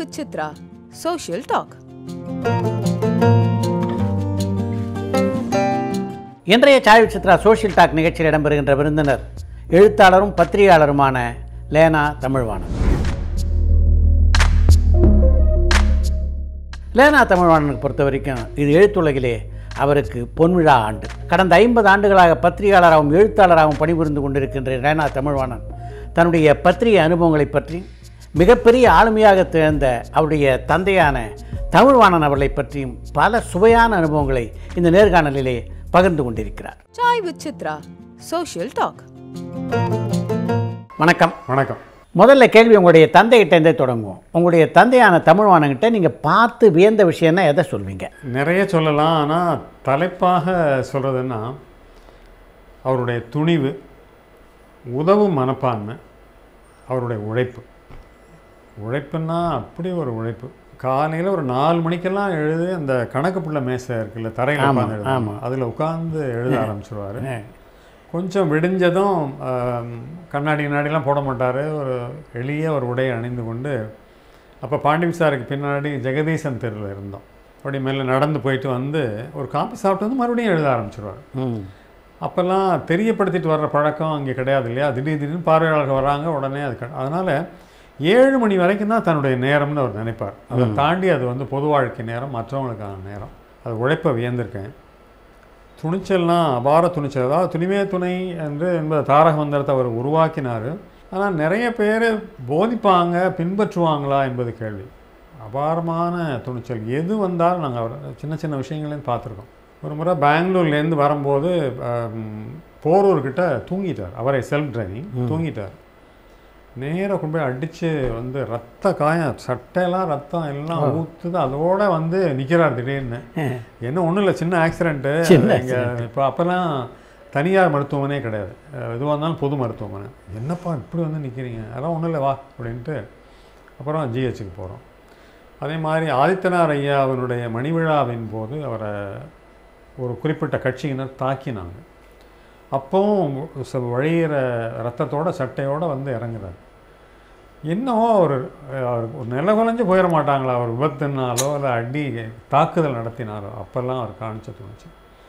with Chitra. Social Talk. இன்றைய Sai Chitra social talk நிகழ்ச்சியில் இடம்பெறுகின்ற விருந்தினர் எழுத்தாளரும் பத்திரிகையாளருமான லேனா தமிழ்வாணன் லேனா தமிழ்வாணனுக்கு பொறுத்த வரைக்கும் இது எழுத்துலகிலே அவருக்கு பொன்விழா ஆண்டு கடந்த ஐம்பது ஆண்டுகளாக பத்திரிகையாளராகவும் எழுத்தாளராகவும் பணிபுரிந்து கொண்டிருக்கின்ற லேனா தமிழ்வாணன் தன்னுடைய பத்திரிகை அனுபவங்களை பற்றி மிகப்பெரிய ஆளுமையாக திகழ்ந்த அவருடைய தந்தையான தமிழ்வாணன் அவர்களை பற்றியும் பல சுவையான அனுபவங்களை இந்த நேர்காணலிலே பகிர்ந்து கொண்டிருக்கிறார் Chai with Chitra. Social Talk. வணக்கம் வணக்கம் முதல்ல கேள்வி உங்களுடைய தந்தைகிட்டேருந்தே தொடங்குவோம் உங்களுடைய தந்தையான தமிழ்வாணங்கிட்ட நீங்கள் பார்த்து வியந்த விஷயம்னா எதை சொல்வீங்க நிறைய சொல்லலாம் ஆனால் தலைப்பாக சொல்கிறதுன்னா அவருடைய துணிவு உதவும் மனப்பான்மை அவருடைய உழைப்பு உழைப்புன்னா அப்படி ஒரு உழைப்பு காலையில் ஒரு நாலு மணிக்கெல்லாம் எழுதி அந்த கணக்கு புள்ள மேசை இருக்குல்ல தரையில் ஆமா, உட்காந்து ஆமா. எழுதும் அதில் உட்காந்து எழுத ஆரம்பிச்சிருவார் கொஞ்சம் விடிஞ்சதும் ஆம், கண்ணாடி கண்ணாடிலாம் போட மாட்டார் ஒரு எளிய ஒரு உடையை அணிந்து கொண்டு அப்போ பாண்டியம் சாருக்கு பின்னாடி ஜெகதீசன் தெருவில் இருந்தோம் அப்படி மேலே நடந்து போயிட்டு வந்து ஒரு காப்பி சாப்பிட்டு வந்து மறுபடியும் எழுத ஆரம்பிச்சிருவார் ம் அப்போல்லாம் தெரியப்படுத்திட்டு வர்ற பழக்கம் அங்கே கிடையாது இல்லையா திடீர் திடீர்னு பார்வையாளர்கள் வராங்க உடனே அது க- அதனால் ஏழு மணி வரைக்கும் தான் தன்னுடைய நேரம்னு அவர் நினைப்பார் அதை தாண்டி அது வந்து பொது வாழ்க்கை நேரம் மற்றவங்களுக்கான நேரம் அது உழைப்பை வியந்திருக்கேன் துணிச்சல்னா அபார துணிச்சல் அதாவது துணிவே துணை என்று என்பது தாரக மந்திரத்தை அவர் உருவாக்கினார் ஆனால் நிறைய பேர் போதிப்பாங்க பின்பற்றுவாங்களா என்பது கேள்வி அபாரமான துணிச்சல் எது வந்தாலும் நாங்கள் அவர் சின்ன சின்ன விஷயங்களையும் பார்த்துருக்கோம் ஒரு முறை பெங்களூர்லேருந்து வரும்போது ஆம், போரூர்கிட்ட தூங்கிட்டார் அவரை செல்ஃப் டிரைவிங் தூங்கிட்டார் நேராக கொண்டு போய் அடித்து வந்து ரத்த காயம் சட்டையெல்லாம் ரத்தம் எல்லாம் ஊற்றுது அதோட வந்து நிற்கிறார் திடீர்னு என்ன ஒன்றும் இல்லை சின்ன ஆக்சிடென்ட்டு சின்ன இங்கே இப்போ அப்போல்லாம் தனியார் மருத்துவமனையே கிடையாது அஹ் எதுவாக இருந்தாலும் பொது மருத்துவமனை என்னப்பா இப்படி வந்து நிற்கிறீங்க அதெல்லாம் ஒன்றும் இல்லை வா அப்படின்ட்டு அப்புறம் ஜிஹெச்சுக்கு போகிறோம் அதே மாதிரி ஆதித்தனார் ஐயா அவருடைய மணிவிழாவின் போது அவரை ஒரு குறிப்பிட்ட கட்சியினர் தாக்கினாங்க அப்போவும் ச- வழியிற ரத்தத்தோட சட்டையோட வந்து இறங்குறாரு என்னவோ அவர் அவர் ஒரு நில குலைஞ்சு போயிட மாட்டாங்களா அவர் விபத்துனாலோ இல்லை அடி தாக்குதல் நடத்தினாரோ அப்போல்லாம் அவர் காணிச்ச தோணுச்சு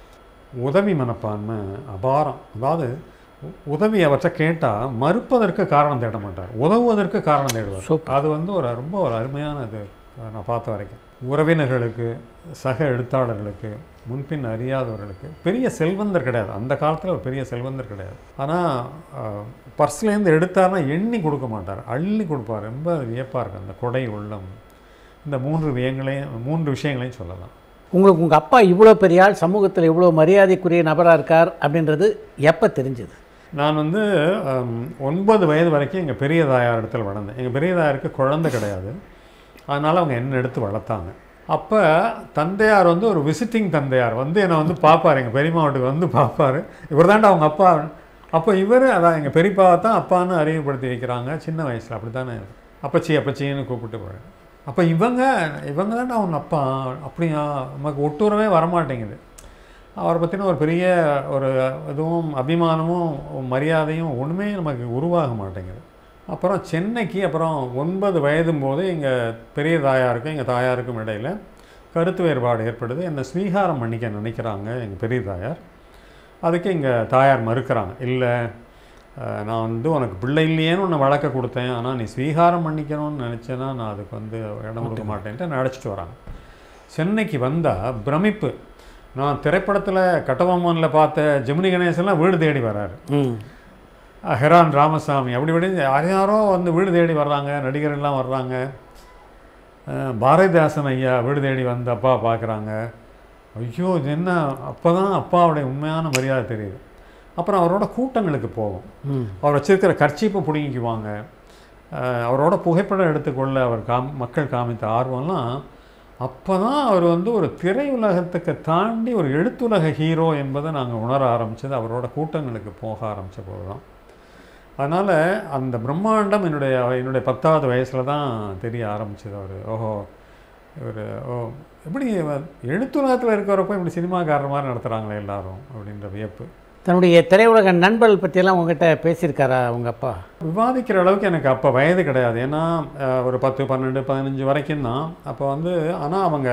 உதவி மனப்பான்மை அபாரம் அதாவது உ- உதவி அவற்றை கேட்டால் மறுப்பதற்கு காரணம் தேட மாட்டார் உதவுவதற்கு காரணம் தேடுவார் Super. அது வந்து ஒரு ரொம்ப ஒரு அருமையான இது நான் பார்த்த வரைக்கும் உறவினர்களுக்கு சக எழுத்தாளர்களுக்கு முன்பின் அறியாதவர்களுக்கு பெரிய செல்வந்தர் கிடையாது அந்த காலத்தில் ஒரு பெரிய செல்வந்தர் கிடையாது ஆனால் பர்ஸ்லேருந்து எடுத்தார்னா எண்ணி கொடுக்க மாட்டார் அள்ளி கொடுப்பார் ரொம்ப வியப்பாக இருக்கு அந்த கொடை உள்ளம் இந்த மூன்று வியங்களையும் மூன்று விஷயங்களையும் சொல்லலாம் உங்களுக்கு உங்கள் அப்பா இவ்வளோ பெரிய ஆள் சமூகத்தில் இவ்வளோ மரியாதைக்குரிய நபராக இருக்கார் அப்படின்றது எப்போ தெரிஞ்சது நான் வந்து ஹம், ஒன்பது வயது வரைக்கும் எங்கள் பெரிய தாயார் இடத்துல வளர்ந்தேன் எங்கள் பெரிய தாயாருக்கு குழந்தை கிடையாது அதனால் அவங்க என்ன எடுத்து வளர்த்தாங்க அப்போ தந்தையார் வந்து ஒரு விசிட்டிங் தந்தையார் வந்து என்னை வந்து பார்ப்பார் எங்கள் பெரியம்மா வீட்டுக்கு வந்து பார்ப்பார் இவர் தாண்டா அவங்க அப்பா அப்போ இவர் அதான் எங்கள் பெரியப்பாவை தான் அப்பான்னு அறிமுகப்படுத்தி வைக்கிறாங்க சின்ன வயசில் அப்படி தானே அப்பச்சி அப்பச்சின்னு கூப்பிட்டு போகிறேன் அப்போ இவங்க இவங்க தாண்டா அவங்க அப்பா அப்படியா நமக்கு ஒட்டுறவே வரமாட்டேங்குது அவரை பற்றின ஒரு பெரிய ஒரு இதுவும் அபிமானமும் மரியாதையும் ஒன்றுமே நமக்கு உருவாக மாட்டேங்குது அப்புறம் சென்னைக்கு அப்புறம் ஒன்பது வயதும் போது எங்கள் பெரிய தாயாருக்கும் எங்கள் தாயாருக்கும் இடையில் கருத்து வேறுபாடு ஏற்படுது என்னை ஸ்வீகாரம் பண்ணிக்க நினைக்கிறாங்க எங்கள் பெரிய தாயார் அதுக்கு எங்கள் தாயார் மறுக்கிறாங்க இல்லை அஹ், நான் வந்து உனக்கு பிள்ளை இல்லையேன்னு உன்னை வழக்க கொடுத்தேன் ஆனால் நீ ஸ்வீகாரம் பண்ணிக்கணும்னு நினச்சேன்னா நான் அதுக்கு வந்து இடம் கொடுக்க மாட்டேன்ட்டு என்னை அழைச்சிட்டு வராங்க சென்னைக்கு வந்தால் பிரமிப்பு நான் திரைப்படத்தில் கட்டபொம்மனில் பார்த்த ஜெமினி கணேசன்லாம் வீடு தேடி வராரு ம் அஹ் ஹெரான் ராமசாமி அப்படி இப்படி யார் யாரோ வந்து வீடு தேடி வர்றாங்க நடிகர்கள்லாம் வர்றாங்க அஹ் பாரதிதாசன் ஐயா வீடு தேடி வந்து அப்பா பார்க்குறாங்க ஐயோ இது என்ன அப்போ தான் அப்பாவுடைய உண்மையான மரியாதை தெரியுது அப்புறம் அவரோட கூட்டங்களுக்கு போவோம் ம் அவர் வச்சிருக்கிற கர்ச்சீப்பை பிடுங்கிக்குவாங்க அஹ் அவரோட புகைப்படம் எடுத்துக்கொள்ள அவர் காம் மக்கள் காமித்த ஆர்வம்லாம் அப்போ தான் அவர் வந்து ஒரு திரையுலகத்துக்கு தாண்டி ஒரு எழுத்துலக ஹீரோ என்பதை நாங்கள் உணர ஆரம்பித்தது அவரோட கூட்டங்களுக்கு போக ஆரம்பித்த போது தான் அதனால் அந்த பிரம்மாண்டம் என்னுடைய என்னுடைய பத்தாவது வயசில் தான் தெரிய ஆரம்பிச்சது அவர் ஓஹோ இவர் ஓ எப்படி இவர் எழுத்துலகத்தில் இருக்கிறப்போ இப்படி சினிமாக்காரர் மாதிரி நடத்துகிறாங்களே எல்லாரும் அப்படின்ற வியப்பு தன்னுடைய திரையுலக நண்பர்கள் பற்றியெல்லாம் உங்ககிட்ட பேசியிருக்காரா உங்க அப்பா விவாதிக்கிற அளவுக்கு எனக்கு அப்போ வயது கிடையாது ஏன்னா அஹ், ஒரு பத்து பன்னெண்டு பதினஞ்சு வரைக்கும் தான் அப்போ வந்து ஆனால் அவங்க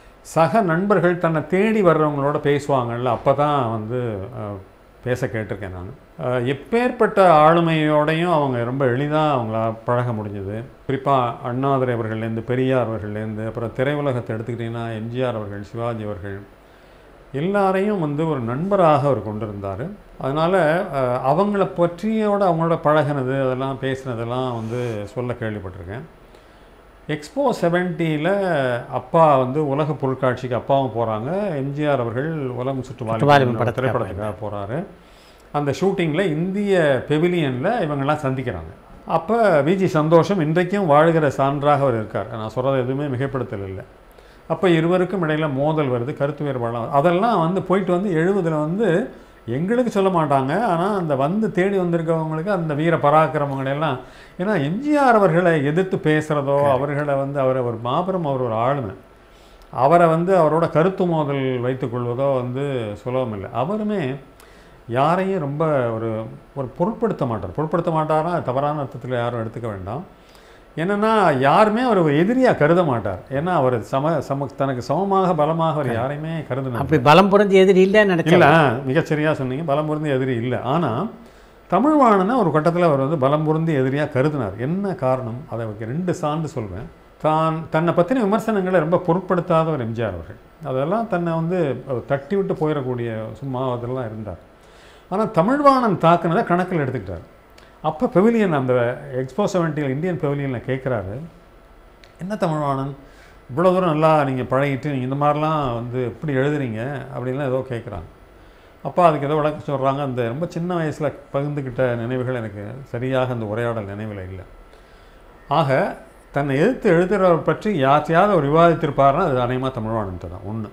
சக நண்பர்கள் தன்னை தேடி வர்றவங்களோட பேசுவாங்கல்ல அப்போ தான் வந்து அஹ், பேச கேட்டிருக்கேன் நான் அஹ், எப்பேற்பட்ட ஆளுமையோடையும் அவங்க ரொம்ப எளிதாக அவங்கள பழக முடிஞ்சது குறிப்பாக அண்ணாதுரை அவர்கள்லேருந்து பெரியார் அவர்கள்லேருந்து அப்புறம் திரையுலகத்தை எடுத்துக்கிட்டிங்கன்னா எம்ஜிஆர் அவர்கள் சிவாஜி அவர்கள் எல்லாரையும் வந்து ஒரு நண்பராக அவர் கொண்டிருந்தார் அதனால் அவங்கள பற்றியோட அவங்களோட பழகினது அதெல்லாம் பேசினதெல்லாம் வந்து சொல்ல கேள்விப்பட்டிருக்கேன் எக்ஸ்போ செவன்ட்டியில் அப்பா வந்து உலக பொருட்காட்சிக்கு அப்பாவும் போகிறாங்க எம்ஜிஆர் அவர்கள் உலகம் சுற்று வாலிபன் வாலிபன் படத்துக்காக திரைப்படத்துக்காக போகிறாரு அந்த ஷூட்டிங்கில் இந்திய பெவிலியனில் இவங்கெல்லாம் சந்திக்கிறாங்க அப்போ விஜி சந்தோஷம் இன்றைக்கும் வாழ்கிற சான்றாக அவர் இருக்கார் நான் சொல்கிறது எதுவுமே மிகைப்படுத்தல் இல்லை அப்போ இருவருக்கும் இடையில மோதல் வருது கருத்து வேறுபாடுலாம் அதெல்லாம் வந்து போயிட்டு வந்து எழுபதில் வந்து எங்களுக்கு சொல்ல மாட்டாங்க ஆனால் அந்த வந்து தேடி வந்திருக்கவங்களுக்கு அந்த வீர பராக்கிரமங்களை எல்லாம் ஏன்னா எம்ஜிஆர் அவர்களை எதிர்த்து பேசுகிறதோ அவர்களை வந்து அவர் ஒரு மாபெரும் அவர் ஒரு ஆளுமை அவரை வந்து அவரோட கருத்து மோதல் வைத்துக்கொள்வதோ வந்து சுலபம் இல்லை அவருமே யாரையும் ரொம்ப ஒரு ஒரு பொருட்படுத்த மாட்டார் பொருட்படுத்த மாட்டார்னா அது தவறான அர்த்தத்தில் யாரும் எடுத்துக்க வேண்டாம் என்னன்னா யாருமே அவர் ஒரு எதிரியாக கருத மாட்டார் ஏன்னா அவர் சம சம தனக்கு சமமாக பலமாக அவர் யாரையுமே கருதினார் அப்படி பலம் புரிஞ்சு எதிரி இல்லைன்னு நினைச்சேன் இல்லை மிகச்சரியாக சொன்னீங்க பலம் பொருந்தி எதிரி இல்லை ஆனால் தமிழ்வாணனை ஒரு கட்டத்தில் அவர் வந்து பலம் பொருந்தி எதிரியாக கருதினார் என்ன காரணம் அதை அவருக்கு ரெண்டு சான்று சொல்வேன் தான் தன்னை பற்றின விமர்சனங்களை ரொம்ப பொருட்படுத்தாத ஒரு எம்ஜிஆர் அவர்கள் அதெல்லாம் தன்னை வந்து அவர் தட்டி விட்டு போயிடக்கூடிய சும்மா அதெல்லாம் இருந்தார் ஆனால் தமிழ்வாணன் தாக்குனதை கணக்கில் எடுத்துக்கிட்டார் அப்போ பெவிலியன் அந்த எக்ஸ்போ செவன்ட்டியில் இந்தியன் பெவிலியனில் கேட்குறாரு என்ன தமிழ்வாணன் இவ்வளோ தூரம் நல்லா நீங்கள் பழகிட்டு நீங்கள் இந்த மாதிரிலாம் வந்து எப்படி எழுதுறீங்க அப்படின்லாம் ஏதோ கேட்குறாங்க அப்பா அதுக்கு ஏதோ விளக்கம் சொல்கிறாங்க அந்த ரொம்ப சின்ன வயசில் பகிர்ந்துக்கிட்ட நினைவுகள் எனக்கு சரியாக அந்த உரையாடல் நினைவில் இல்லை ஆக தன்னை எதிர்த்து எழுதுகிறவர் பற்றி யார்த்தையாவது அவர் விவாதித்திருப்பாருன்னா அது அநேகமாக தமிழ்வாணன்ட்டு தான் ஒன்று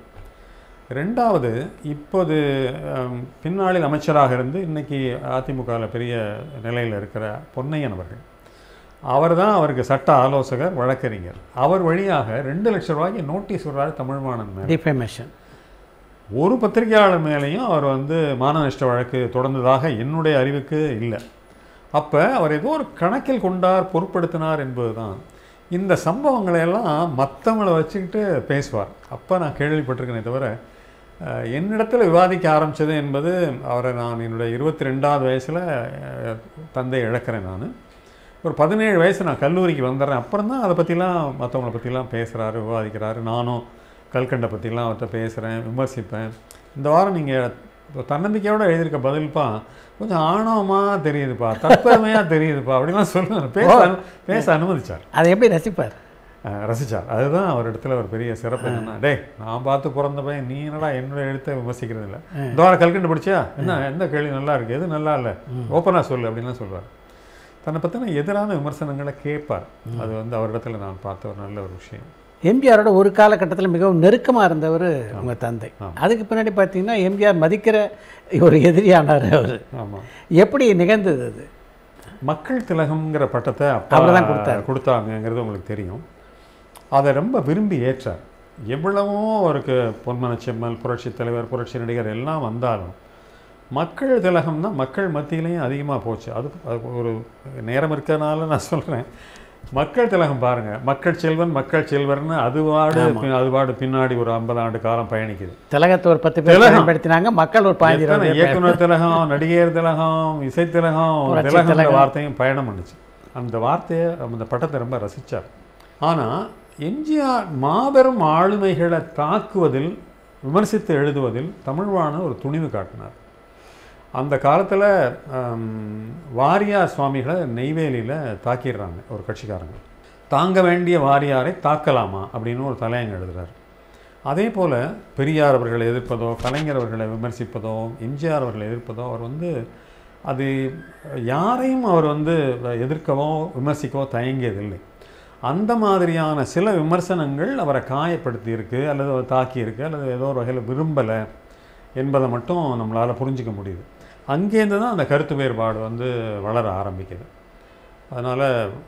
ரெண்டாவது இப்போது அம், பின்னாளில் அமைச்சராக இருந்து இன்னைக்கு அதிமுகவில் பெரிய நிலையில் இருக்கிற பொன்னையன் அவர்கள் அவர் தான் அவருக்கு சட்ட ஆலோசகர் வழக்கறிஞர் அவர் வழியாக ரெண்டு லட்சம் ரூபாய்க்கு நோட்டீஸ் விடுறாரு தமிழ்வாணன் மேலே டிஃபேமேஷன் ஒரு பத்திரிகையாளர் மேலேயும் அவர் வந்து மான நஷ்ட வழக்கு தொடர்ந்ததாக என்னுடைய அறிவுக்கு இல்லை அப்போ அவர் ஏதோ ஒரு கணக்கில் கொண்டார் பொருட்படுத்தினார் என்பதுதான் இந்த சம்பவங்களை எல்லாம் மற்றவங்களை வச்சுக்கிட்டு பேசுவார் அப்போ நான் கேள்விப்பட்டிருக்கேனே தவிர அஹ், என்னிடத்தில் விவாதிக்க ஆரம்பித்தது என்பது அவரை நான் என்னுடைய இருபத்தி ரெண்டாவது வயசில் தந்தை இழக்கிறேன் நான் ஒரு பதினேழு வயசு நான் கல்லூரிக்கு வந்துடுறேன் அப்புறம் தான் அதை பற்றிலாம் மற்றவங்கள பற்றிலாம் பேசுகிறாரு விவாதிக்கிறாரு நானும் கல்கண்டை பற்றிலாம் அவர்கிட்ட பேசுகிறேன் விமர்சிப்பேன் இந்த வாரம் நீங்கள் தன்னம்பிக்கையோட எழுதியிருக்க பதில்ப்பா கொஞ்சம் ஆணவமாக தெரியுதுப்பா தற்பெருமையாக தெரியுதுப்பா அப்படிலாம் சொல்லுவார் பேச அனு- பேச அனுமதிச்சார் அதை எப்படி ரசிப்பார் அஹ் ரசிச்சார் அதுதான் அவர் இடத்துல ஒரு பெரிய சிறப்பு என்னன்னா டேய் நான் பார்த்து பிறந்த பையன் நீ என்னடா என்னோட எழுத்தை விமர்சிக்கிறது இல்லை இந்த வாரம் கல்கண்டு படிச்சியா என்ன எந்த கேள்வி நல்லா இருக்கு எது நல்லா இல்லை ஓப்பனாக சொல்லு அப்படின்லாம் சொல்வார் தன்னை பற்றின எதிரான விமர்சனங்களை கேட்பார் அது வந்து அவரிடத்துல நான் பார்த்த ஒரு நல்ல ஒரு விஷயம் எம்ஜிஆரோட ஒரு காலகட்டத்தில் மிகவும் நெருக்கமாக இருந்தவர் உங்கள் தந்தை அதுக்கு பின்னாடி பார்த்தீங்கன்னா எம்ஜிஆர் மதிக்கிற ஒரு எதிரியானார் அவர் ஆமாம் எப்படி நிகழ்ந்தது அது மக்கள் திலகம்ங்கிற பட்டத்தை அப்பா அவர்தான் கொடுத்தாரு. கொடுத்தாங்கங்கிறது உங்களுக்கு தெரியும் அதை ரொம்ப விரும்பி ஏற்றார் எவ்வளவோ அவருக்கு பொன்மன செம்மல் புரட்சி தலைவர் புரட்சி நடிகர் எல்லாம் வந்தாலும் மக்கள் திலகம் தான் மக்கள் மத்தியிலையும் அதிகமாக போச்சு அது அது ஒரு நேரம் இருக்கிறதுனால நான் சொல்கிறேன் மக்கள் திலகம் பாருங்க மக்கள் செல்வன் மக்கள் செல்வர்னு அதுவாடு பின்- அதுவாடு பின்னாடி ஒரு ஐம்பது ஆண்டு காலம் பயணிக்குது திலகத்தை ஒரு பத்து பேர் திலகம். பயன்படுத்தினாங்க மக்கள் ஒரு பாஞ்சு எத்தனை இருபது பேர் இயக்குனர் திலகம் நடிகர் திலகம் இசை திலகம் புரட்சி திலகம்ன்ற திலகம். வார்த்தையும் பயணம் பண்ணுச்சு அந்த வார்த்தையை அந்த பட்டத்தை ரொம்ப ரசிச்சார் ஆனால் எம்ஜிஆர் மாபெரும் ஆளுமைகளை தாக்குவதில் விமர்சித்து எழுதுவதில் தமிழ்வாணன் ஒரு துணிவு காட்டினார் அந்த காலத்தில் வாரியார் சுவாமிகளை நெய்வேலியில் தாக்கிடுறாங்க ஒரு கட்சிக்காரங்க தாங்க வேண்டிய வாரியாரை தாக்கலாமா அப்படின்னு ஒரு தலையங்க எழுதுறாரு அதே போல் பெரியார் அவர்களை எதிர்ப்பதோ கலைஞர் அவர்களை விமர்சிப்பதோ எம்ஜிஆர் அவர்களை எதிர்ப்பதோ அவர் வந்து அது யாரையும் அவர் வந்து எதிர்க்கவோ விமர்சிக்கவோ தயங்கியதில்லை அந்த மாதிரியான சில விமர்சனங்கள் அவரை காயப்படுத்தி இருக்கு அல்லது அவர் தாக்கியிருக்கு அல்லது ஏதோ ஒரு வகையில் விரும்பலை என்பதை மட்டும் நம்மளால் புரிஞ்சிக்க முடியுது அங்கேருந்து தான் அந்த கருத்து வேறுபாடு வந்து வளர ஆரம்பிக்குது அதனால்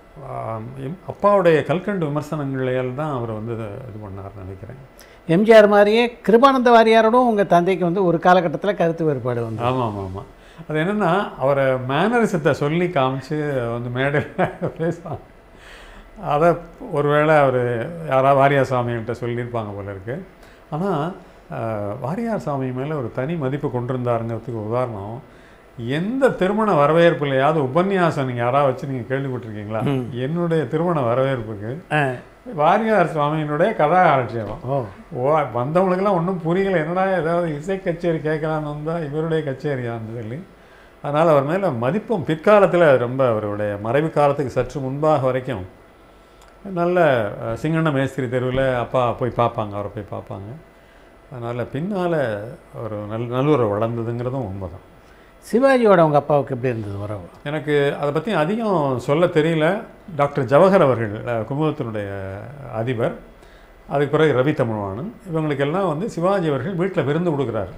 அப்பாவுடைய கல்கண்டு விமர்சனங்களையால் தான் அவர் வந்து இதை இது பண்ணார்னு நினைக்கிறேன் எம்ஜிஆர் மாதிரியே கிருபானந்த வாரியாரோடும் உங்கள் தந்தைக்கு வந்து ஒரு காலகட்டத்தில் கருத்து வேறுபாடு வந்து ஆமாம் ஆமாம் ஆமாம் அது என்னென்னா அவரை மேனரிசத்தை சொல்லி காமிச்சு வந்து மேடையில் பேசுவாங்க அதை ஒருவேளை அவர் யாராவது வாரியார் சாமிகிட்ட சொல்லியிருப்பாங்க போல இருக்கு ஆனால் வாரியார் சாமி மேலே ஒரு தனி மதிப்பு கொண்டிருந்தாருங்கிறதுக்கு உதாரணம் எந்த திருமண வரவேற்புலையாவது உபன்யாசம் நீங்கள் யாராவது வச்சு நீங்கள் கேள்விப்பட்டிருக்கீங்களா என்னுடைய திருமண வரவேற்புக்கு ஆ. வாரியார் சுவாமியினுடைய கதா ஆட்சேபம் ஓ ஓ வந்தவங்களுக்கெல்லாம் ஒன்றும் புரியல என்னடா ஏதாவது இசை கச்சேரி கேட்கலான்னு வந்தால் இவருடைய கச்சேரியான்னு சொல்லி அதனால் அவர் மேலே மதிப்பும் பிற்காலத்தில் ரொம்ப அவருடைய மறைவு காலத்துக்கு சற்று முன்பாக வரைக்கும் நல்ல அஹ், சிங்கண்ண மேஸ்திரி தெருவில் அப்பா போய் பார்ப்பாங்க அவரை போய் பார்ப்பாங்க அதனால் பின்னால் ஒரு நல் நல்லுறவு வளர்ந்ததுங்கிறதும் உண்மைதான் சிவாஜியோட உங்கள் அப்பாவுக்கு எப்படி இருந்தது உறவு எனக்கு அதை பற்றி அதிகம் சொல்ல தெரியல டாக்டர் ஜவஹர் அவர்கள் அஹ், குமுதத்தினுடைய அதிபர் அதுக்கு பிறகு ரவி தமிழ்வாணன் இவங்களுக்கெல்லாம் வந்து சிவாஜி அவர்கள் வீட்டில் விருந்து கொடுக்குறாரு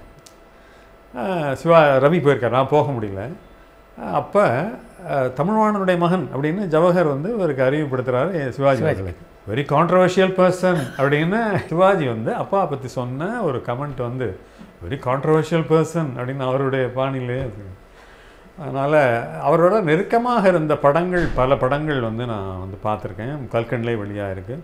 அஹ், சிவா ரவி போயிருக்கார் நான் போக முடியல அப்போ தமிழ்வாணனுடைய மகன் அப்படின்னு ஜவஹர் வந்து இவருக்கு அறிவுப்படுத்துகிறாரு சிவாஜி அவர்களுக்கு வெரி கான்ட்ரவர்ஷியல் பர்சன் அப்படின்னு சிவாஜி வந்து அப்பா பற்றி சொன்ன ஒரு கமெண்ட் வந்து வெரி கான்ட்ரவர்ஷியல் பர்சன் அப்படின்னு அவருடைய பாணியிலே அது அதனால் அவரோட நெருக்கமாக இருந்த படங்கள் பல படங்கள் வந்து நான் வந்து பார்த்துருக்கேன் கல்கண்லே வெளியாக இருக்குது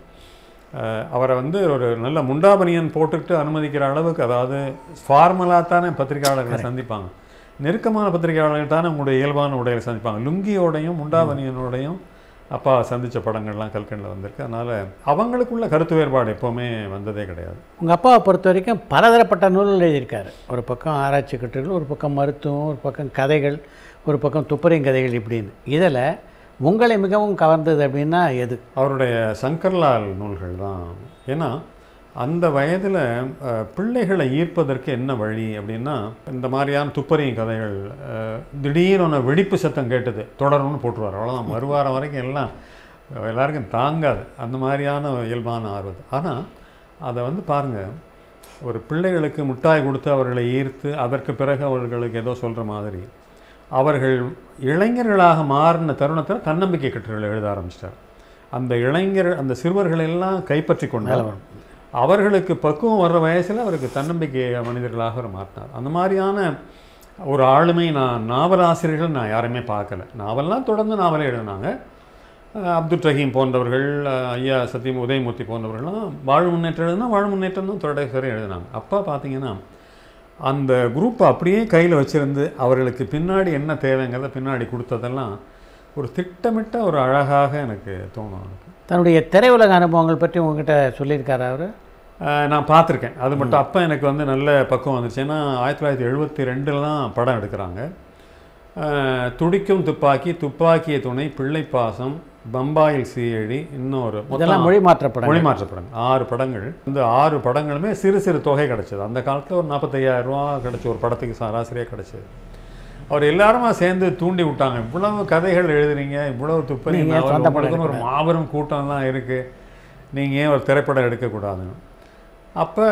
அவரை வந்து ஒரு நல்ல முண்டாபனியன் போட்டுக்கிட்டு அனுமதிக்கிற அளவுக்கு அதாவது ஃபார்மலாக தானே பத்திரிகையாளர்களை சந்திப்பாங்க நெருக்கமான பத்திரிகையாளர்கள் தானே உங்களுடைய இயல்பான உடைகளை சந்திப்பாங்க லுங்கியோடையும் முண்டாபனியனோடையும் அப்பா சந்தித்த படங்கள்லாம் கல்கண்டில் வந்திருக்கு அதனால் அவங்களுக்குள்ள கருத்து வேறுபாடு எப்போவுமே வந்ததே கிடையாது உங்கள் அப்பாவை பொறுத்த வரைக்கும் பலதரப்பட்ட நூல்கள் எழுதியிருக்காரு ஒரு பக்கம் ஆராய்ச்சி கட்டுரைகள் ஒரு பக்கம் மருத்துவம் ஒரு பக்கம் கதைகள் ஒரு பக்கம் துப்பறியும் கதைகள் இப்படின்னு இதில் உங்களை மிகவும் கவர்ந்தது அப்படின்னா எது அவருடைய சங்கர்லால் நூல்கள் தான் ஏன்னா அந்த வயதில் பிள்ளைகளை ஈர்ப்பதற்கு என்ன வழி அப்படின்னா இந்த மாதிரியான துப்பறியும் கதைகள் அஹ், திடீர்னு வெடிப்பு சத்தம் கேட்டது தொடரணும்னு போட்டுருவார் அவ்வளோதான் மறுவாரம் வரைக்கும் எல்லாம் எல்லாருக்கும் தாங்காது அந்த மாதிரியான இயல்பான ஆர்வம் ஆனால் அதை வந்து பாருங்கள் ஒரு பிள்ளைகளுக்கு முட்டாய் கொடுத்து அவர்களை ஈர்த்து அதற்கு பிறகு அவர்களுக்கு ஏதோ சொல்கிற மாதிரி அவர்கள் இளைஞர்களாக மாறின தருணத்தில் தன்னம்பிக்கை கட்டுரைகளை எழுத ஆரம்பிச்சிட்டார் அந்த இளைஞர் அந்த சிறுவர்கள் எல்லாம் கைப்பற்றி கொண்டார் அவர்களுக்கு பக்குவம் வர்ற வயசில் அவருக்கு தன்னம்பிக்கை மனிதர்களாக அவர் மாற்றினார் அந்த மாதிரியான ஒரு ஆளுமை நான் நாவலாசிரியர்கள் நான் யாருமே பார்க்கல நாவல்லாம் தொடர்ந்து நாவலே எழுதினாங்க அஹ் அப்துல் ரஹீம் போன்றவர்கள் அஹ் ஐயா சத்தியம் உதயமூர்த்தி போன்றவர்கள்லாம் வாழ் முன்னேற்றம் எழுதுனா வாழ் முன்னேற்றம் தான் தொடர்ச்சி எழுதினாங்க அப்பா பார்த்தீங்கன்னா அந்த குரூப்பை அப்படியே கையில் வச்சுருந்து அவர்களுக்கு பின்னாடி என்ன தேவைங்கிறத பின்னாடி கொடுத்ததெல்லாம் ஒரு திட்டமிட்ட ஒரு அழகாக எனக்கு தோணும் எனக்கு தன்னுடைய திரையுலக அனுபவங்கள் பற்றி உங்ககிட்ட சொல்லியிருக்காரு அவர் அஹ் நான் பார்த்துருக்கேன் அது மட்டும் அப்போ எனக்கு வந்து நல்ல பக்குவம் வந்துச்சு ஏன்னா ஆயிரத்தி தொள்ளாயிரத்தி எழுபத்தி ரெண்டில் தான் படம் எடுக்கிறாங்க அஹ் துடிக்கும் துப்பாக்கி துப்பாக்கிய துணை பிள்ளை பாசம் பம்பாயில் சீயழி இன்னொரு இதெல்லாம் மொழி மாற்றப்படம் மொழி மாற்ற படங்கள் ஆறு படங்கள் இந்த ஆறு படங்களுமே சிறு சிறு தொகை கிடைச்சது அந்த காலத்தில் ஒரு நாற்பத்தையாயிரம் ரூபா கிடைச்ச ஒரு படத்துக்கு சராசரியாக கிடைச்சது அவர் எல்லாருமா சேர்ந்து தூண்டி விட்டாங்க இவ்வளவு கதைகள் எழுதுறீங்க இவ்வளவு துப்பறி நீங்க நாவல், சொந்த படம் உங்களுக்குன்னு ஒரு மாபெரும் கூட்டம்லாம் இருக்குது நீங்கள் ஏன் ஒரு திரைப்படம் எடுக்கக்கூடாதுன்னு அப்போ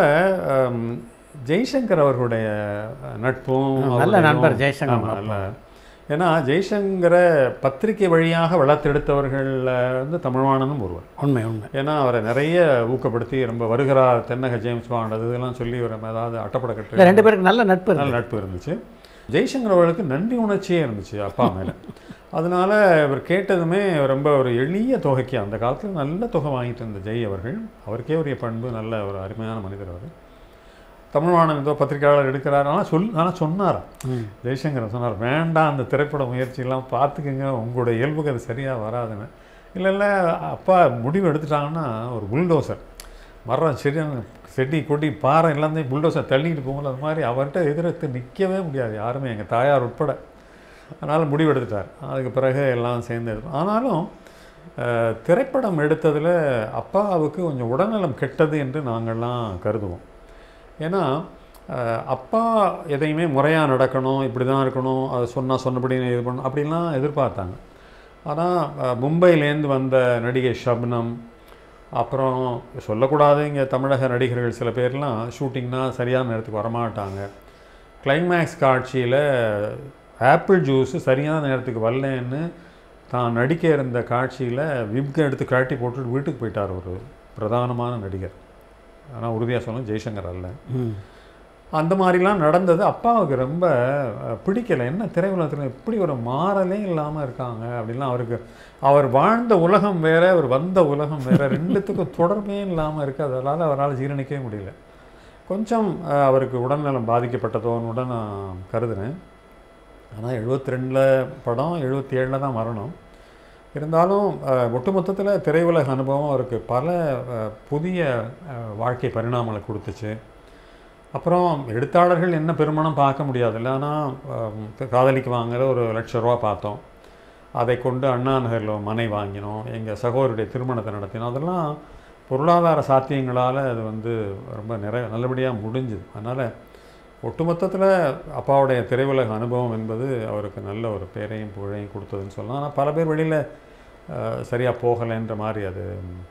ஜெய்சங்கர் அவர்களுடைய நட்பும் நல்ல அவருடைய- நண்பர் ஜெய்சங்கர் ஆமா, நல்ல ஏன்னா ஜெய்சங்கரை பத்திரிகை வழியாக வளர்த்தெடுத்தவர்களில் வந்து தமிழ்வாணனும் ஒருவர் உண்மை உண்மை ஏன்னா அவரை நிறைய ஊக்கப்படுத்தி ரொம்ப வருகிறார் தென்னக ஜேம்ஸ் பாண்ட் அது இதெல்லாம் சொல்லி ஒரு அதாவது அட்டப்பட இல்லை கட்டு ரெண்டு பேருக்கு நல்ல நட்பு நல்ல இருக்கு நட்பு இருந்துச்சு ஜெய்சங்கர் அவர்களுக்கு நன்றி உணர்ச்சியே இருந்துச்சு அப்பா மேலே அதனால இவர் கேட்டதுமே ரொம்ப ஒரு எளிய தொகைக்கு அந்த காலத்தில் நல்ல தொகை வாங்கிட்டு இருந்த ஜெய் அவர்கள் அவருக்கே உரிய பண்பு நல்ல ஒரு அருமையான மனிதர் அவர் தமிழ்வாணன் ஏதோ பத்திரிகையாளர் எடுக்கிறார் ஆனால் சொல் ஆனால் சொன்னாராம் ம். ஜெய்சங்கர் சொன்னார் வேண்டாம் அந்த திரைப்பட முயற்சியெல்லாம் பார்த்துக்குங்க உங்களோட இயல்புக்கு அது சரியாக வராதுன்னு இல்லை இல்லை அப்பா முடிவு எடுத்துட்டாங்கன்னா ஒரு புல்டோசர் மரம் சரியான செடி கொடி பாறை எல்லாத்தையும் புல்டோசர் தள்ளிட்டு போகல அது மாதிரி அவர்கிட்ட எதிர்த்து நிற்கவே முடியாது யாருமே எங்கள் தாயார் உட்பட அதனால் முடிவு எடுத்துட்டார் அதுக்கு பிறகு எல்லாம் சேர்ந்து எடுத்தோம் ஆனாலும் அஹ், திரைப்படம் எடுத்ததில் அப்பாவுக்கு கொஞ்சம் உடல்நலம் கெட்டது என்று நாங்கள்லாம் கருதுவோம் ஏன்னா அஹ், அப்பா எதையுமே முறையாக நடக்கணும் இப்படி தான் இருக்கணும் அதை சொன்னால் சொன்னபடி இது பண்ணணும் அப்படிலாம் எதிர்பார்த்தாங்க ஆனால் மும்பையிலேருந்து வந்த நடிகை ஷப்னம் அப்புறம் சொல்லக்கூடாது இங்கே தமிழக நடிகர்கள் சில பேர்லாம் ஷூட்டிங்னா சரியான நேரத்துக்கு வரமாட்டாங்க கிளைமேக்ஸ் காட்சியில் ஆப்பிள் ஜூஸு சரியான நேரத்துக்கு வரலன்னு தான் நடிக்க இருந்த காட்சியில் விப்க எடுத்து கழட்டி போட்டுட்டு வீட்டுக்கு போயிட்டார் ஒரு பிரதானமான நடிகர் ஆனால் உறுதியாக சொல்லணும் ஜெய்சங்கர் அல்ல ம் அந்த மாதிரிலாம் நடந்தது அப்பாவுக்கு ரொம்ப அஹ், பிடிக்கல என்ன திரையுலகத்தில் இப்படி ஒரு மாறலே இல்லாமல் இருக்காங்க அப்படின்லாம் அவருக்கு அவர் வாழ்ந்த உலகம் வேற அவர் வந்த உலகம் வேற ரெண்டுத்துக்கும் தொடர்பே இல்லாமல் இருக்கு அதனால் அவரால் ஜீரணிக்கவே முடியல கொஞ்சம் அஹ், அவருக்கு உடல்நலம் பாதிக்கப்பட்டதோன்னு கூட நான் கருதுனேன் ஆனால் எழுபத்தி ரெண்டில் படம் எழுபத்தி ஏழில் தான் மரணம் இருந்தாலும் அஹ், ஒட்டுமொத்தத்தில் திரையுலக அனுபவம் அவருக்கு பல அஹ், புதிய அஹ், வாழ்க்கை பரிணாமங்களை கொடுத்துச்சு அப்புறம் எழுத்தாளர்கள் என்ன பெருமணம் பார்க்க முடியாதுல்ல ஆனால் காதலிக்கு வாங்குற ஒரு லட்ச ரூபா பார்த்தோம் அதை கொண்டு அண்ணா நகரில் மனை வாங்கினோம் எங்கள் சகோதரருடைய திருமணத்தை நடத்தினோம் அதெல்லாம் பொருளாதார சாத்தியங்களால் அது வந்து ரொம்ப நிறைய நல்லபடியாக முடிஞ்சுது அதனால் ஒட்டுமொத்தத்தில் அப்பாவுடைய திரையுலக அனுபவம் என்பது அவருக்கு நல்ல ஒரு பேரையும் புகழையும் கொடுத்ததுன்னு சொல்லலாம் ஆனால் பல பேர் வெளியில் சரியாக போகலைன்ற மாதிரி அது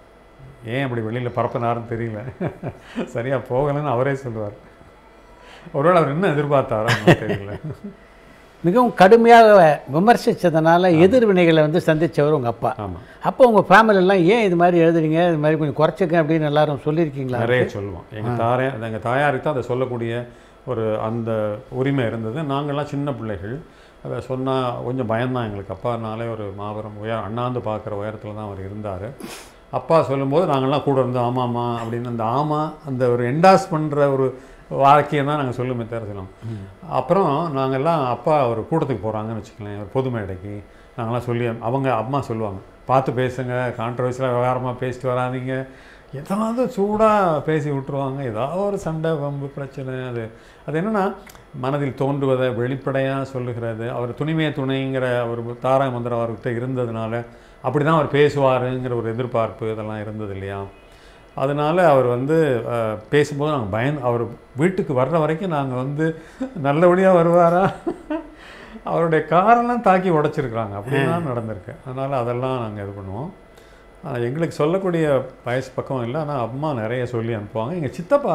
ஏன் அப்படி வெளியில் பரப்பினாருன்னு தெரியல சரியாக போகலைன்னு அவரே சொல்லுவார் ஒருவேளை அவர் என்ன எதிர்பார்த்தாரோ எனக்கு தெரியல மிகவும் கடுமையாக விமர்சித்ததுனால எதிர்வினைகளை வந்து சந்திச்சவர் உங்கள் அப்பா ஆமாம் அப்போ உங்கள் ஃபேமிலிலாம் ஏன் இது மாதிரி எழுதுறீங்க இது மாதிரி கொஞ்சம் குறைச்சிக்க அப்படின்னு எல்லாரும் சொல்லியிருக்கீங்களா நிறைய சொல்லுவோம் எங்கள் தாரே எங்கள் தாயாருக்கு தான் அதை சொல்லக்கூடிய ஒரு அந்த உரிமை இருந்தது நாங்கள்லாம் சின்ன பிள்ளைகள் அதை சொன்னால் கொஞ்சம் பயம்தான் எங்களுக்கு அப்பானாலே ஒரு மாபெரும் உயர் அண்ணாந்து பார்க்குற உயரத்தில் தான் அவர் இருந்தார் அப்பா சொல்லும்போது நாங்கள்லாம் கூட இருந்தோம் ஆமாம்மா அப்படின்னு அந்த ஆமா அந்த ஒரு என்டாஸ் பண்ணுற ஒரு வாக்கியம் தான் நாங்கள் சொல்லுமே தவிர சொல்லுவோம் அப்புறம் நாங்கள்லாம் அப்பா ஒரு கூட்டத்துக்கு போகிறாங்கன்னு வச்சுக்கலாம் ஒரு பொது மேடைக்கு நாங்களாம் சொல்லி அவங்க அம்மா சொல்லுவாங்க பார்த்து பேசுங்க கான்ட்ரவர்சியலாக விவகாரமாக பேசிட்டு வராதீங்க ஏதாவது சூடாக பேசி விட்டுருவாங்க ஏதாவது ஒரு சண்டை வம்பு பிரச்சனை அது அது என்னென்னா மனதில் தோன்றுவதை வெளிப்படையாக சொல்லுகிறது அவர் துணிமே துணைங்கிற ஒரு தாரக மந்திரம் அவர்கிட்ட இருந்ததுனால அப்படி தான் அவர் பேசுவாருங்கிற ஒரு எதிர்பார்ப்பு இதெல்லாம் இருந்தது இல்லையா அதனால் அவர் வந்து அஹ், பேசும்போது நாங்கள் பயந்து அவர் வீட்டுக்கு வர்ற வரைக்கும் நாங்கள் வந்து நல்லபடியாக வருவாரா அவருடைய காரெல்லாம் தாக்கி உடைச்சிருக்கிறாங்க அப்படிலாம் நடந்திருக்கு அதனால் அதெல்லாம் நாங்கள் இது பண்ணுவோம் ஆனா, எங்களுக்கு சொல்லக்கூடிய வயசு பக்கம் இல்லை ஆனால் அம்மா நிறைய சொல்லி அனுப்புவாங்க எங்கள் சித்தப்பா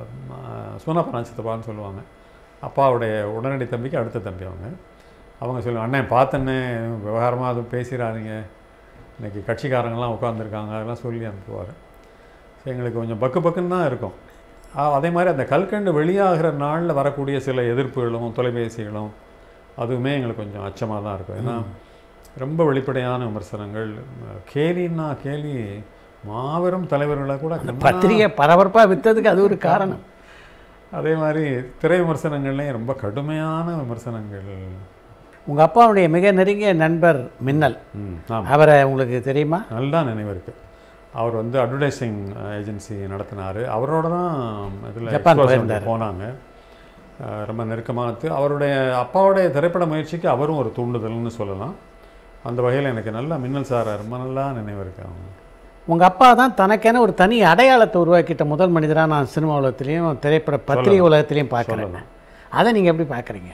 சோனாப்பனா சித்தப்பான்னு சொல்லுவாங்க அப்பாவுடைய உடனடி தம்பிக்கு அடுத்த தம்பி அவங்க அவங்க சொல்லுவாங்க அண்ணன் பார்த்தண்ணே விவகாரமாக அதுவும் பேசிடாதீங்க இன்னைக்கு கட்சிக்காரங்கெல்லாம் உட்காந்துருக்காங்க அதெல்லாம் சொல்லி அனுப்புவார் ஸோ எங்களுக்கு கொஞ்சம் பக்கு பக்குன்னு தான் இருக்கும் ஆ, அதே மாதிரி அந்த கல்கண்டு வெளியாகிற நாளில் வரக்கூடிய சில எதிர்ப்புகளும் தொலைபேசிகளும் அதுவுமே எங்களுக்கு கொஞ்சம் அச்சமாக தான் இருக்கும் ஏன்னா ரொம்ப வெளிப்படையான விமர்சனங்கள் கேலின்னா கேலி மாபெரும் தலைவர்களை கூட கண்ணா- பத்திரிகை பரபரப்பாக விற்றதுக்கு அது ஒரு காரணம் அதே மாதிரி திரை விமர்சனங்கள்லேயும் ரொம்ப கடுமையான விமர்சனங்கள் உங்கள் அப்பாவுடைய மிக நெருங்கிய நண்பர் மின்னல் ம் ஆமாம் அவரை உங்களுக்கு தெரியுமா நல்லா நினைவு இருக்கு அவர் வந்து அட்வர்டைசிங் ஏஜென்சி நடத்தினார் அவரோட தான் இதில் ஜப்பான் போயிருந்தாரு. போனாங்க அஹ் ரொம்ப நெருக்கமானது அவருடைய அப்பாவுடைய திரைப்பட முயற்சிக்கு அவரும் ஒரு தூண்டுதல்னு சொல்லலாம் அந்த வகையில் எனக்கு நல்லா மின்னல் சார் ரொம்ப நல்லா நினைவு இருக்கு அவங்க உங்கள் அப்பா தான் தனக்கென ஒரு தனி அடையாளத்தை உருவாக்கிட்ட முதல் மனிதராக நான் சினிமா உலகத்துலேயும் திரைப்பட பத்திரிகை உலகத்துலேயும் பார்க்குறேன் சொல்லலாம். அதை நீங்கள் எப்படி பார்க்குறீங்க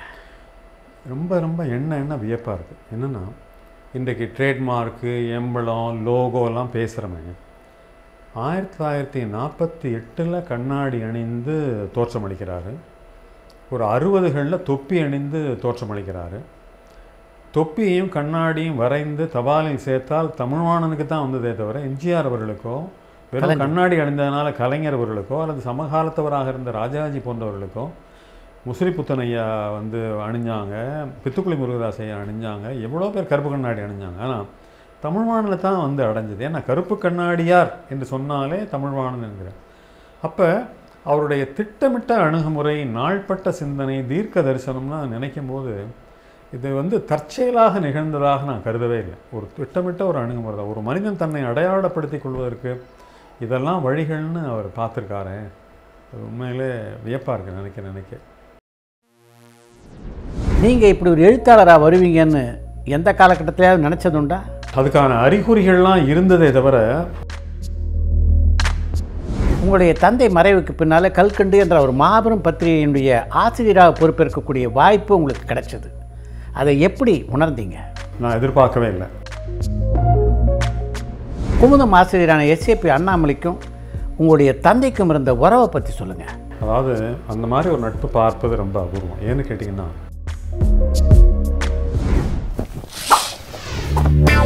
ரொம்ப ரொம்ப எண்ண எண்ண வியப்பாக இருக்குது என்னென்னா இன்றைக்கு ட்ரேட்மார்க்கு எம்பளம் லோகோலாம் பேசுகிறவங்க ஆயிரத்தி தொள்ளாயிரத்தி நாற்பத்தி எட்டில் கண்ணாடி அணிந்து தோற்றமளிக்கிறாரு ஒரு அறுபதுகளில் தொப்பி அணிந்து தோற்றமளிக்கிறாரு தொப்பியையும் கண்ணாடியும் வரைந்து தபாலில் சேர்த்தால் தமிழ்வாணனுக்கு தான் வந்ததே தவிர எம்ஜிஆர் அவர்களுக்கோ வெறும் கலைஞர். கண்ணாடி அணிந்ததுனால கலைஞர் அவர்களுக்கோ அல்லது சமகாலத்தவராக இருந்த ராஜாஜி போன்றவர்களுக்கோ முசிறி புத்தன் ஐயா வந்து அணிஞ்சாங்க பித்துக்குளி முருகதாஸ் ஐயா அணிஞ்சாங்க எவ்வளோ பேர் கருப்பு கண்ணாடி அணிஞ்சாங்க ஆனால் தமிழ்வாணில் தான் வந்து அடைஞ்சது ஏன்னா கருப்பு கண்ணாடியார் என்று சொன்னாலே தமிழ்வாணன் என்கிறார் அப்போ அவருடைய திட்டமிட்ட அணுகுமுறை நாள்பட்ட சிந்தனை தீர்க்க தரிசனம்னா நினைக்கும் போது இது வந்து தற்செயலாக நிகழ்ந்ததாக நான் கருதவே இல்லை ஒரு திட்டமிட்ட ஒரு அணுகுமுறை தான் ஒரு மனிதன் தன்னை அடையாளப்படுத்திக் கொள்வதற்கு இதெல்லாம் வழிகள்னு அவர் பார்த்துருக்காரு அது உண்மையிலே வியப்பாக இருக்கு நினைக்க நினைக்க நீங்கள் இப்படி ஒரு எழுத்தாளராக வருவீங்கன்னு எந்த காலகட்டத்திலேயாவது நினச்சதுண்டா அதுக்கான அறிகுறிகள்லாம் இருந்ததே தவிர உங்களுடைய தந்தை மறைவுக்கு பின்னால் கல்கண்டு என்ற ஒரு மாபெரும் பத்திரிகையினுடைய ஆசிரியராக பொறுப்பேற்கக்கூடிய வாய்ப்பு உங்களுக்கு கிடைச்சது அதை எப்படி உணர்ந்தீங்க நான் எதிர்பார்க்கவே இல்லை குமுதம் ஆசிரியரான எஸ்ஏபி அண்ணாமலைக்கும் உங்களுடைய தந்தைக்கும் இருந்த உறவை பற்றி சொல்லுங்கள் அதாவது அந்த மாதிரி ஒரு நட்பு பார்ப்பது ரொம்ப அபூர்வம் ஏன்னு கேட்டிங்கன்னா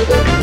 வணக்கம்